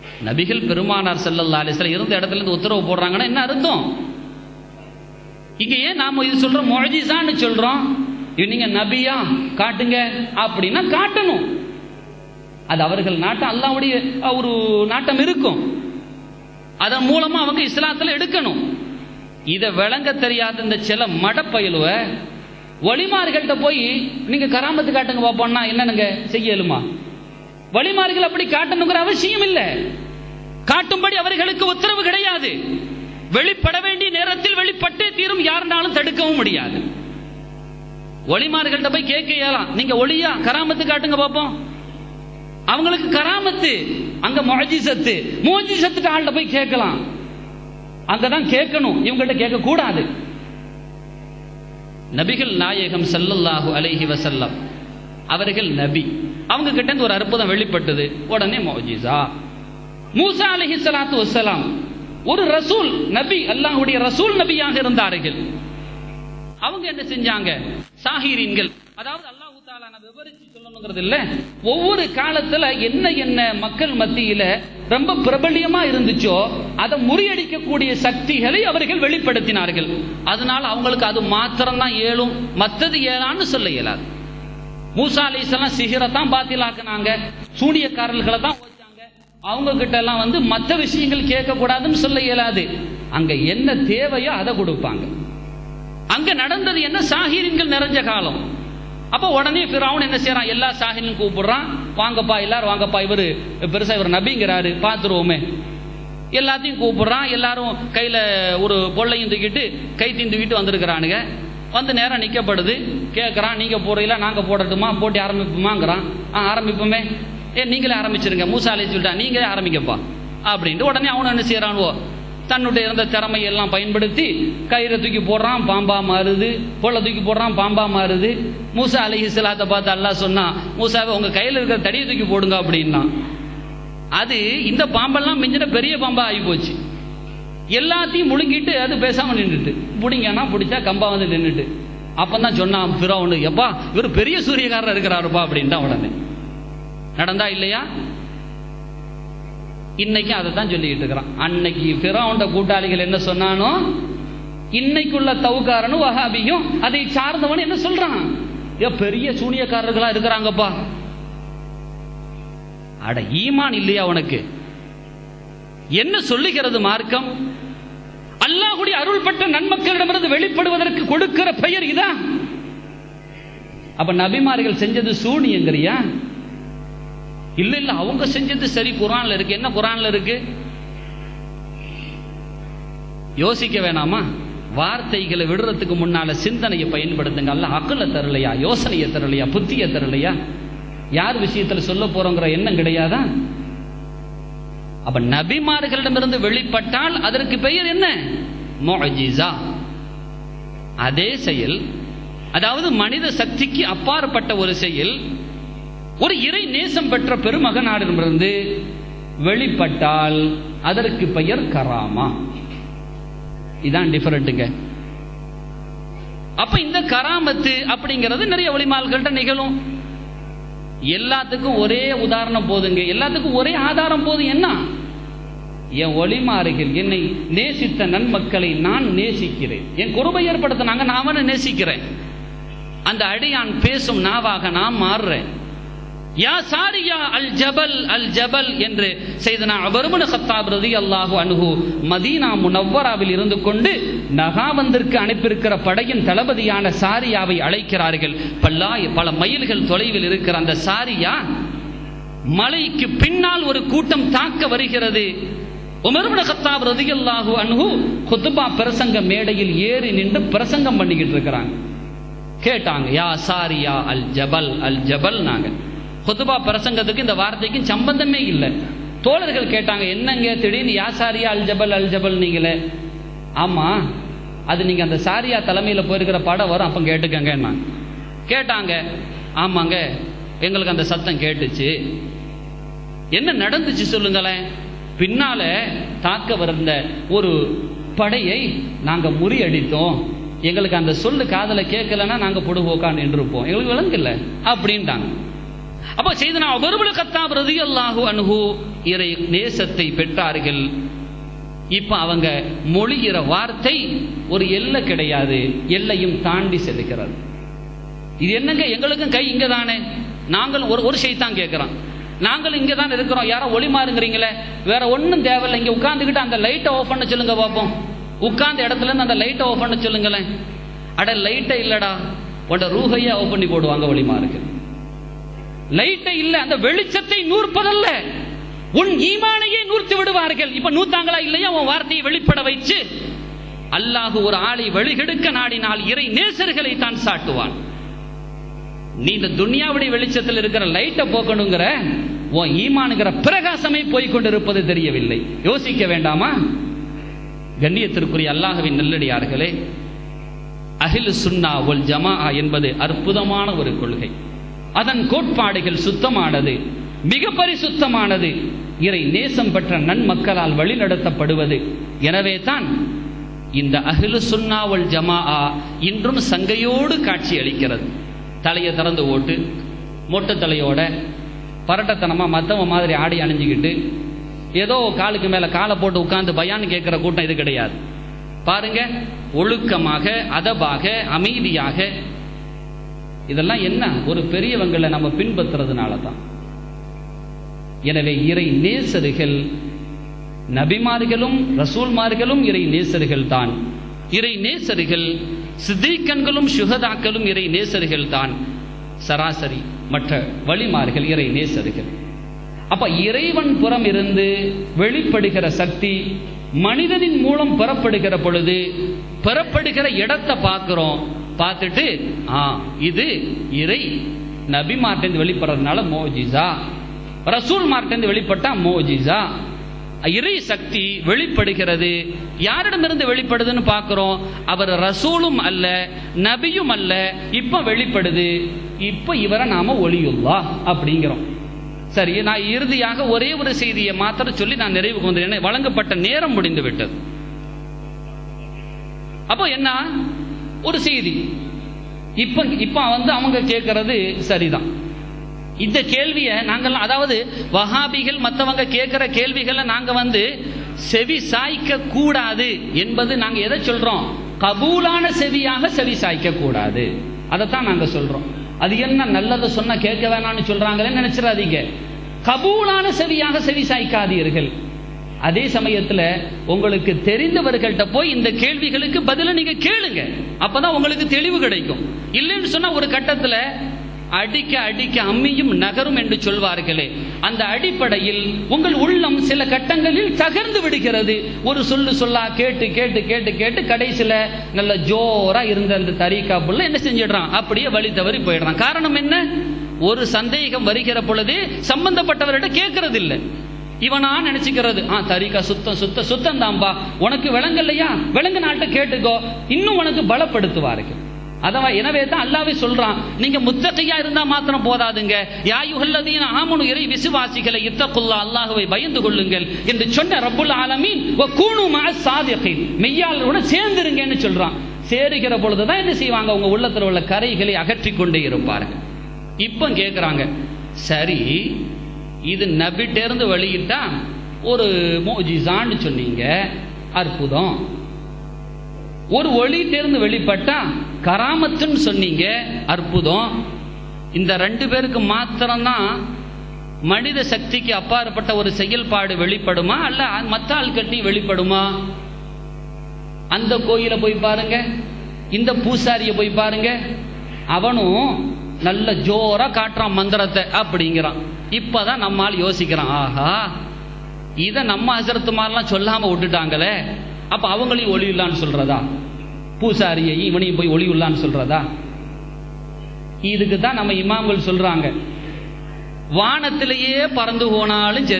நபிகள் பெருமானார் ஸல்லல்லாஹு அலைஹி வஸல்லம் இருந்த இடத்துல இருந்து உத்தரவு போடுறாங்கன்னா என்ன அர்த்தம் இங்க ஏன் நாம இது சொல்றோம் முஅஜிசான்னு சொல்றோம் இது நீங்க நபியா காட்டுங்க அப்படின்னா காட்டணும் அது அவர்கள் நாட்டம் அல்லாவுடைய அஹ், ஒரு நாட்டம் இருக்கும் அதன் மூலமா அவங்க இஸ்லாத்துல எடுக்கணும் இதை விளங்க தெரியாத இந்த சில மடப்பயலுவ வழிமார்கள்ட்ட போய் நீங்க கராமத்து காட்டுங்க பாப்போம்னா என்னனுங்க செய்யலுமா வழிமார்கள் அப்படி காட்டணுங்கிற அவசியம் இல்லை காட்டும்படி அவர்களுக்கு உத்தரவு கிடையாது வெளிப்பட வேண்டிய நேரத்தில் வெளிப்பட்டே தீரும் யாருனாலும் தடுக்கவும் முடியாது ஒளிமார்கள்ட்ட போய் கேட்க இயலாம் நீங்க ஒளியா கராமத்து காட்டுங்க பாப்போம் அவங்களுக்கு கராமத்து அங்க முஜிசத்து முஜிசத்துட்டு ஆள்கிட்ட போய் கேட்கலாம் அங்கதான் கேட்கணும் இவங்கள்ட்ட கேட்க கூடாது நபிகள் நாயகம் ஸல்லல்லாஹு அலைஹி வஸல்லம் அவர்கள் நபி அவங்க கிட்ட இருந்து ஒரு அற்புதம் வெளிப்பட்டது உடனே மௌஜிசா மூசா அலைஹி ஸலாத்து வஸ்ஸலாம் ஒரு ரசூல் நபி அல்லாஹ்வுடைய ரசூல் நபியாக இருந்தார்கள் அவங்க என்ன செஞ்சாங்க சாஹிரீன்கள் அதாவது அல்லாஹ் தாலா நான் விவரிச்சு சொல்லணுங்கிறது இல்ல ஒவ்வொரு காலத்துல என்ன என்ன மக்கள் மத்தியில ரொம்ப பிரபலியமா இருந்துச்சோ அதை முறியடிக்கக்கூடிய சக்திகளை அவர்கள் வெளிப்படுத்தினார்கள் அதனால அவங்களுக்கு அது மாத்திரம் தான் ஏழும் மத்தது ஏழான்னு சொல்ல இயலாது மூசா அலிஸ்லாம் சிஹிரத்தான் பாத்திலாக்குனாங்க சூனியக்காரர்களை தான் வச்சாங்க அவங்க கிட்ட எல்லாம் வந்து மற்ற விஷயங்கள் கேட்க கூடாதுன்னு சொல்ல இயலாது அங்க என்ன தேவையோ அதை கொடுப்பாங்க அங்க நடந்தது என்ன சாஹிரின்கள் நிறைஞ்ச காலம் அப்ப உடனே ஃபிரௌன் என்ன செய்யறான் எல்லா சாஹிரின் கூப்பிடுறான் வாங்கப்பா எல்லாரும் வாங்கப்பா இவரு பெருசா இவர் நபிங்கிறாரு பாத்துருவோமே எல்லாத்தையும் கூப்பிடுறான் எல்லாரும் கையில ஒரு பொல்லையும் தூக்கிட்டு கை தூக்கிட்டு வந்திருக்கிறானுங்க வந்து நேரம் நிக்கப்படுது கேட்கறான் நீங்க போறீங்களா நாங்க போடட்டுமா போட்டி ஆரம்பிப்போமாங்கிறான் ஆ ஆரம்பிப்போமே ஏ நீங்களே ஆரம்பிச்சிருங்க மூசா அலி சொல்லிட்டா நீங்களே ஆரம்பிக்கப்பா அப்படின்ட்டு உடனே அவன் என்ன செய்யறானுவோ தன்னுடைய இருந்த திறமை எல்லாம் பயன்படுத்தி கயிறை தூக்கி போடுறான் பாம்பா மாறுது பொருளை தூக்கி போடுறான் பாம்பா மாறுது மூசா அலஹி சலாத்தை பார்த்து அல்லாஹ் சொன்னா மூசாவை உங்க கையில் இருக்கிற தடியை தூக்கி போடுங்க அப்படின்னா அது இந்த பாம்பெல்லாம் மிஞ்சின பெரிய பாம்பா ஆகி போச்சு எல்லாத்தையும் முழுங்கிட்டு அது பேசாம நின்றுட்டு பிடிங்கன்னா பிடிச்சா கம்பா வந்து நின்றுட்டு அப்பதான் சொன்னான் பிறவனு எப்பா இவர் பெரிய சூரியகாரர் இருக்கிறாருப்பா அப்படின்ட்டு உடனே நடந்தா இல்லையா இன்னைக்கு அதை தான் சொல்லிக்கிட்டு இருக்கிறான் அன்னைக்கு பிறவுண்ட கூட்டாளிகள் என்ன சொன்னானோ இன்னைக்குள்ள தவுக்காரனும் வஹாபியும் அதை சார்ந்தவன் என்ன சொல்றான் ஏ பெரிய சூனியக்காரர்களா இருக்கிறாங்கப்பா அட ஈமான் இல்லையா உனக்கு என்ன சொல்லுகிறது மார்க்கம் அல்லாஹுடைய அருள்பட்ட நன்மக்களிடமிருந்து வெளிப்படுவதற்கு கொடுக்கிற பெயர் இதான் அப்ப நபிமார்கள் செஞ்சது சூனியங்கிறியா இல்ல இல்ல அவங்க செஞ்சது சரி குரான்ல இருக்கு என்ன குரான்ல இருக்கு யோசிக்க வேணாமா வார்த்தைகளை விடுறதுக்கு முன்னால சிந்தனையை பயன்படுத்துங்க அல்ல அக்கல தரலையா யோசனையை தரலையா புத்திய தரலையா யார் விஷயத்துல சொல்ல போறோங்கிற எண்ணம் கிடையாதா அப்ப நபிமார்களிடமிருந்து வெளிப்பட்டால் அதற்கு பெயர் என்ன முஅஜிசா அதே செயல் அதாவது மனித சக்திக்கு அப்பாற்பட்ட ஒரு செயல் ஒரு இறை நேசம் பெற்ற பெருமகனாரிடமிருந்து வெளிப்பட்டால் அதற்கு பெயர் கராமா இதான் டிஃபரெண்ட்டுங்க அப்ப இந்த கராமத்து அப்படிங்கிறது நிறைய ஒளிமால்கள்ட்ட நிகழும் எல்லாத்துக்கும் ஒரே உதாரணம் போதுங்க எல்லாத்துக்கும் ஒரே ஆதாரம் போதும் என்ன என் ஒளிமாறுகள் என்னை நேசித்த நன்மக்களை நான் நேசிக்கிறேன் என் குருபை ஏற்படுத்தினாங்க நான் அவனை நேசிக்கிறேன் அந்த அடியான் பேசும் நாவாக நான் மாறுறேன் யா சாரியா அல் ஜபல் அல் ஜபல் என்று செய்தனா அபருமன சத்தாப் ரதி அல்லாஹு அனுகு மதீனா முனவ்வராவில் இருந்து கொண்டு நகாவந்திற்கு அனுப்பியிருக்கிற படையின் தளபதியான சாரியாவை அழைக்கிறார்கள் பல்லாய் பல மைல்கள் தொலைவில் இருக்கிற அந்த சாரியா மலைக்கு பின்னால் ஒரு கூட்டம் தாக்க வருகிறது உமர்புன கத்தாப் ரதியல்லாஹு அன்ஹு குத்துபா பிரசங்க மேடையில் ஏறி நின்று பிரசங்கம் பண்ணிக்கிட்டு இருக்கிறாங்க கேட்டாங்க யா சாரியா அல் ஜபல் அல் ஜபல் நாங்க குத்துபா பிரசங்கத்துக்கு இந்த வார்த்தைக்கும் சம்பந்தமே இல்லை தோழர்கள் கேட்டாங்க என்னங்க திடீர்னு யா சாரியா அல் ஜபல் அல் ஜபல் நீங்களே ஆமா அது நீங்க அந்த சாரியா தலைமையில போயிருக்கிற படம் வரும் அப்ப கேட்டுக்கங்க கேட்டாங்க ஆமாங்க எங்களுக்கு அந்த சத்தம் கேட்டுச்சு என்ன நடந்துச்சு சொல்லுங்களேன் பின்னால தாக்க வந்த ஒரு படையை நாங்க முறியடித்தோம் எங்களுக்கு அந்த சொல்லு காதல கேட்கலன்னா நாங்க பொடுபோக்கான்னு நின்றுப்போம் எங்களுக்கு விளங்கல அப்படின்ட்டாங்க அப்போ செய்தனா ஒருபுல கத்தாப் ரதி அல்லாஹு அனுகு இறை நேசத்தை பெற்றார்கள் இப்ப அவங்க மொழிகிற வார்த்தை ஒரு எல்லை கிடையாது எல்லையும் தாண்டி செல்லுகிறது இது என்னங்க எங்களுக்கும் கை இங்க தானே நாங்கள் ஒரு ஒரு செய்தான் கேட்கிறோம் நாங்கள் இங்க தான் இருக்கிறோம் யாரோ ஒளி மாறுங்கிறீங்களே வேற ஒன்றும் தேவையில்லை இங்க உட்காந்துக்கிட்டு அந்த லைட்டை ஆஃப் பண்ண சொல்லுங்க பார்ப்போம் உட்கார்ந்த இடத்துல இருந்து அந்த லைட்டை ஆஃப் பண்ண சொல்லுங்களேன் அட லைட்டை இல்லடா உன்ட ரூஹையா ஆஃப் பண்ணி போடுவாங்க ஒளி மாறுக்கு லைட்டை இல்ல அந்த வெளிச்சத்தை நூற்பதல்ல உன் ஈமானையே நூர்த்து விடுவார்கள் இப்ப நூத்தாங்களா இல்லையா உன் வார்த்தையை வெளிப்பட வச்சு அல்லாஹு ஒரு ஆளை வழிகெடுக்க நாடினால் இறை நேசர்களை தான் சாட்டுவான் நீ இந்த துன்யாவுடைய வெளிச்சத்தில் இருக்கிற லைட்டை போக்கணுங்கிற உன் ஈமானுங்கிற பிரகாசமே போய்கொண்டிருப்பது தெரியவில்லை யோசிக்க வேண்டாமா கண்ணியத்திற்குரிய அல்லாஹுவின் நல்லடியார்களே அகில் சுன்னா ஒல் ஜமா என்பது அற்புதமான ஒரு கொள்கை அதன் கோட்பாடுகள் சுத்தமானது மிக பரிசுத்தமானது இறை நேசம் பெற்ற நன்மக்களால் வழிநடத்தப்படுவது எனவே தான் இந்த அகிலு சுன்னாவல் ஜமா இன்றும் சங்கையோடு காட்சி அளிக்கிறது தலையை திறந்து ஓட்டு மொட்டை தலையோட பரட்டத்தனமா மத்தவன் மாதிரி ஆடி அணிஞ்சுக்கிட்டு ஏதோ காலுக்கு மேல காலை போட்டு உட்கார்ந்து பயான்னு கேட்கிற கூட்டம் இது கிடையாது பாருங்க ஒழுக்கமாக அதபாக அமைதியாக இதெல்லாம் என்ன ஒரு பெரியவங்களை நம்ம பின்பற்றுறதுனால தான் எனவே இறை நேசர்கள் நபிமார்களும் ரசூல்மார்களும் இறை நேசர்கள் தான் இறை நேசர்கள் சித்திகன்களும் சுகதாக்களும் இறை நேசர்கள் தான் சராசரி மற்ற வழிமார்கள் இறை நேசர்கள் அப்ப இறைவன் புறம் இருந்து வெளிப்படுகிற சக்தி மனிதனின் மூலம் பெறப்படுகிற பொழுது பெறப்படுகிற இடத்தை பார்க்கிறோம் பார்த்துட்டு ஆ இது இறை நபி மார்ட்டேந்து வெளிப்படுறதுனால மோஜிசா ரசூல் மார்ட்டேந்து வெளிப்பட்டா மோஜிசா இறை சக்தி வெளிப்படுகிறது யாரிடமிருந்து வெளிப்படுதுன்னு பார்க்கிறோம் அவர் ரசூலும் அல்ல நபியும் அல்ல இப்ப வெளிப்படுது இப்ப இவரை நாம ஒளியுல்லா அப்படிங்கிறோம் சரி நான் இறுதியாக ஒரே ஒரு செய்தியை மாத்திரம் சொல்லி நான் நிறைவுக்கு வந்தேன் வழங்கப்பட்ட நேரம் முடிந்து விட்டது அப்போ என்ன ஒரு செய்தி இப்ப இப்ப வந்து அவங்க கேட்கறது சரிதான் இந்த கேள்வியை நாங்கள் அதாவது வஹாபிகள் மற்றவங்க கேட்கிற கேள்விகளை நாங்க வந்து செவி சாய்க்க கூடாது என்பது நாங்க எதை சொல்றோம் கபூலான செவியாக செவி சாய்க்க கூடாது அதைத்தான் நாங்க சொல்றோம் அது என்ன நல்லதை சொன்னா கேட்க வேணாம்னு சொல்றாங்களே நினைச்சிடாதீங்க கபூலான செவியாக செவி சாய்க்காதீர்கள் அதே சமயத்துல உங்களுக்கு தெரிந்தவர்கள்ட்ட போய் இந்த கேள்விகளுக்கு பதில நீங்க கேளுங்க அப்பதான் உங்களுக்கு தெளிவு கிடைக்கும் இல்லைன்னு சொன்னா ஒரு கட்டத்துல அடிக்க அடிக்க அம்மியும் நகரும் என்று சொல்வார்களே அந்த அடிப்படையில் உங்கள் உள்ளம் சில கட்டங்களில் தகர்ந்து விடுகிறது ஒரு சொல்லு சொல்லா கேட்டு கேட்டு கேட்டு கேட்டு கடைசியில நல்ல ஜோரா இருந்த அந்த தரீக்கா புள்ள என்ன செஞ்சிடுறான் அப்படியே வழி தவறி போயிடுறான் காரணம் என்ன ஒரு சந்தேகம் வருகிற பொழுது சம்பந்தப்பட்டவர்கிட்ட கேட்கறது இல்லை இவனா நினைச்சுக்கிறது ஆ தரிகா சுத்தம் சுத்த சுத்தம் தான்பா உனக்கு விளங்கலையா விளங்க நாள்கிட்ட கேட்டுக்கோ இன்னும் உனக்கு பலப்படுத்துவார்கள் அதவா எனவே தான் அல்லாவே சொல்றான் நீங்க முத்தகையா இருந்தா மாத்திரம் போதாதுங்க யாயுகல்லதீன ஆமனு இறை விசுவாசிகளை இத்தக்குல்லா அல்லாஹுவை பயந்து கொள்ளுங்கள் என்று சொன்ன ரப்புல் ஆலமீன் கூணு சாதியத்தின் மெய்யாளரோட சேர்ந்துருங்கன்னு சொல்றான் சேருகிற பொழுதுதான் என்ன செய்வாங்க உங்க உள்ளத்தில் உள்ள கரைகளை அகற்றி கொண்டே இருப்பார்கள் இப்ப கேட்கிறாங்க சரி இது நபிட்டேருந்து வெளியிட்டா ஒரு மோஜிசான்னு சொன்னீங்க அற்புதம் ஒரு ஒளி தேர்ந்து வெளிப்பட்டா கராமத்துன்னு சொன்னீங்க அற்புதம் இந்த ரெண்டு பேருக்கு மாத்திரம்தான் மனித சக்திக்கு அப்பாற்பட்ட ஒரு செயல்பாடு வெளிப்படுமா அல்ல மத்த ஆள்கட்டி வெளிப்படுமா அந்த கோயில போய் பாருங்க இந்த பூசாரிய போய் பாருங்க அவனும் நல்ல ஜோரா காட்டுறான் மந்திரத்தை அப்படிங்கிறான் இப்பதான் நம்மால் யோசிக்கிறான் ஆஹா இத நம்ம அசரத்து மாதிரிலாம் சொல்லாம விட்டுட்டாங்களே அப்ப அவங்களையும் ஒளி இல்லான்னு சொல்றதா பூசாரியை இவனையும் போய் ஒளி இல்லான்னு சொல்றதா இதுக்கு தான் நம்ம இமாம்கள் சொல்றாங்க வானத்திலேயே பறந்து போனாலும்